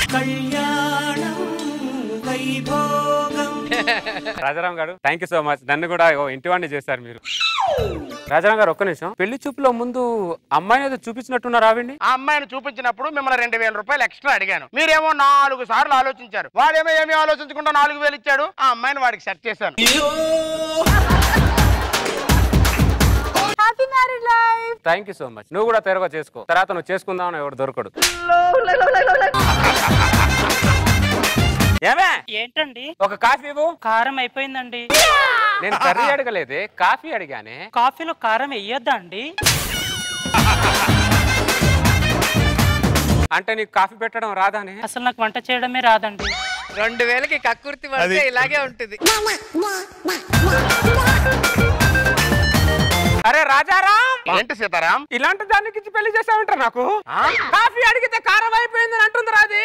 కళ్యాణం వైభోగం రాజారాం గారు థ్యాంక్ యూ సో మచ్ నన్ను కూడా ఓ ఇంటి వాడిని చేశారు మీరు రాజారాం గారు ఒక్క నిమిషం పెళ్లి చూపులో ముందు అమ్మాయిని ఏదో చూపించినట్టున్నారు ఆవిడ్ని ఆ అమ్మాయిని చూపించినప్పుడు మిమ్మల్ని రెండు వేల రూపాయలు ఎక్స్ట్రా అడిగాను మీరేమో నాలుగు సార్లు ఆలోచించారు వాడేమో ఏమీ ఆలోచించకుండా నాలుగు వేలు ఇచ్చాడు ఆ అమ్మాయిని వాడికి సెట్ చేశాను happy married life thank you so much నువ్వు కూడా తెరవ చేసుకో తర్వాత నువ్వు చేసుకుందాం ఎవడు దొరకడు ఏమే ఏంటండి ఒక కాఫీ ఇవ్వు కారం అయిపోయిందండి నేను కర్రీ అడగలేదే కాఫీ అడిగానే కాఫీలో కారం వేయొద్దా అండి అంటే నీకు కాఫీ పెట్టడం రాదానే అసలు నాకు వంట చేయడమే రాదండి రెండు వేలకి కక్కుర్తి పడితే ఇలాగే ఉంటుంది అరే రాజారాం ఏంటి సీతారాం ఇలాంటి దానికి ఇచ్చి పెళ్లి చేసావంటారు నాకు కాఫీ అడిగితే కారం అయిపోయిందని అంటుంది రాది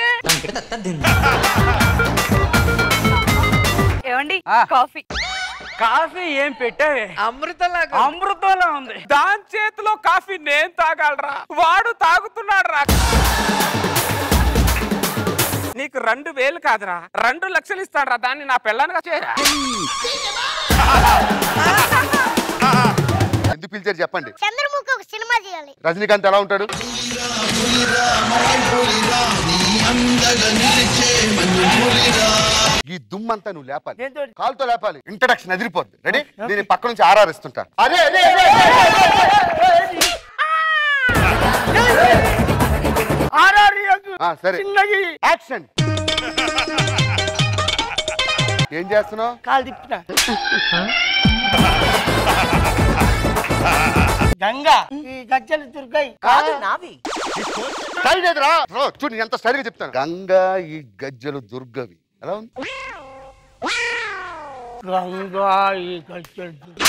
ఏమండి కాఫీ కాఫీ ఏం పెట్టావే అమృతంలాగా అమృతంలో ఉంది దాని చేతిలో కాఫీ నేను తాగాలరా వాడు తాగుతున్నాడు రా నీకు రెండు వేలు కాదురా రెండు లక్షలు ఇస్తాడరా దాన్ని నా పెళ్ళానికి చేయరా ఎందుకు పిలిచారు చెప్పండి చంద్రముఖి ఒక సినిమా చేయాలి రజనీకాంత్ ఎలా ఉంటాడు ఈ దుమ్మంతా నువ్వు లేపాలి కాలుతో లేపాలి ఇంట్రడక్షన్ ఎదిరిపోద్ది రెడీ దీని పక్క నుంచి ఆరారిస్తుంటా అదే అదే అదే, అదే, అదే. ఆ, సరే యాక్షన్ ఏం చేస్తున్నావు కాలు తిప్పుతున్నా గంగా ఈ గజ్జలు దుర్గై కాదు, నావి స్టైల్ ఎదురా రో, చూడు నేను ఎంత స్టైల్ గా చెప్తాను గంగా ఈ గజ్జలు దుర్గవి ఎలా ఉంది గంగా ఈ గజ్జలు దుర్గై.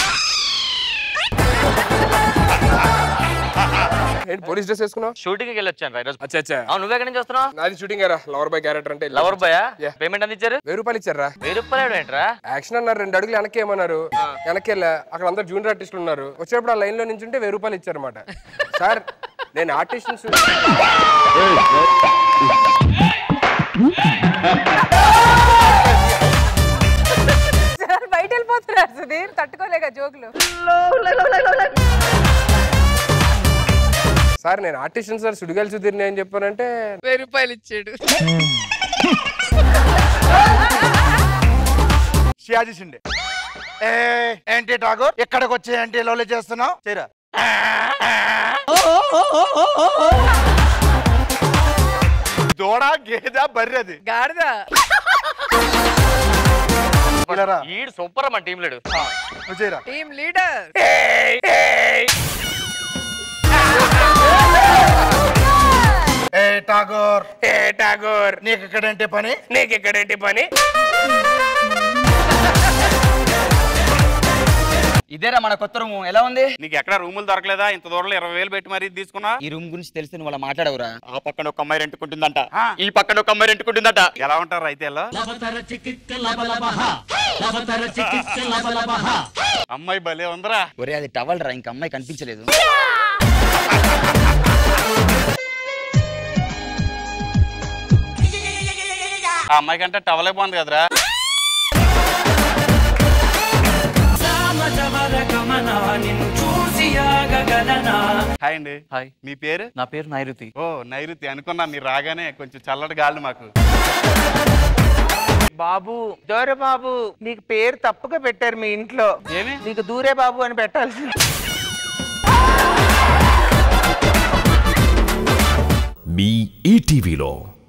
ఏంటి పోలీస్ డ్రెస్ వేసుకున్నావు షూటింగ్ కి వెళ్ళొచ్చాను రా ఈరోజు అచ్చా అచ్చా అవును నువ్వు ఎక్కడి నుంచి వస్తున్నావు నాది షూటింగ్ రా లవర్ బాయ్ క్యారెక్టర్ అంటే లవర్ బాయ్ Yeah. పేమెంట్ ఎంత ఇచ్చారు వెయ్యి రూపాయలు ఇచ్చారా వెయ్యి రూపాయలు ఏంట్రా యాక్షన్ అన్నారు రెండు అడుగులు వెనక్కి ఏమన్నారు వెనక్కి వెళ్ళా అక్కడ అందరు జూనియర్ ఆర్టిస్టులు ఉన్నారు వచ్చేటప్పుడు ఆ లైన్ లో నుంచి ఉంటే వెయ్యి రూపాయలు ఇచ్చారన్నమాట సార్ నేను ఆర్టిస్ట్ బయట వెళ్ళిపోతున్నారు సుధీర్ తట్టుకోలేక జోకులు సార్ నేను ఆర్టిస్ట్ సార్ సుడిగాలి సుధీర్ నేను చెప్పానంటే వెయ్యి రూపాయలు ఇచ్చాడు షియాజీ షిండే ఏ ఏంటి ఠాగూర్ ఇక్కడికి వచ్చి ఏంటి లోలి చేస్తున్నావు చేయరా దూడ గేద బర్రెది గాడిద ఇలారా ఈడు సూపర్ అమ్మా టీం లేడు నువ్వు చేయరా టీమ్ లీడర్ ఏ ఠాగూర్ ఏ ఠాగూర్ నీకు ఇక్కడేంటి పని నీకు ఇక్కడేంటి పని ఇదేరా మన కొత్త రూమ్ ఎలా ఉంది నీకు ఎక్కడ రూములు దొరకలేదా ఇంత దూరంలో ఇరవై వేలు పెట్టి మరీ తీసుకున్నా ఈ రూమ్ గురించి తెలిసి నువ్వు అలా మాట్లాడవురా ఆ పక్కన ఒక అమ్మాయి రెంట్కుంటుందంట ఈ పక్కన ఒక అమ్మాయి రెంట్కుంటుందట ఎలా ఉంటారు అయితే ఎలా? అమ్మాయి భలే ఉందిరా ఒరే అది టవల్ రా ఇంక అమ్మాయి కనిపించలేదు ఆ అమ్మాయి కంటే టవలే బాగుంది కదరా నిన్ను చూసి ఆగగలనా హాయ్ అండి హాయ్ మీ పేరు నా పేరు నైరుతి ఓ నైరుతి అనుకున్నా మీరు రాగానే కొంచెం చల్లటి గాలి మాకు బాబు దూరే బాబు నీకు పేరు తప్పుగా పెట్టారు మీ ఇంట్లో ఏమి నీకు దూరే బాబు అని పెట్టాల్సి మీ ఈటీవీలో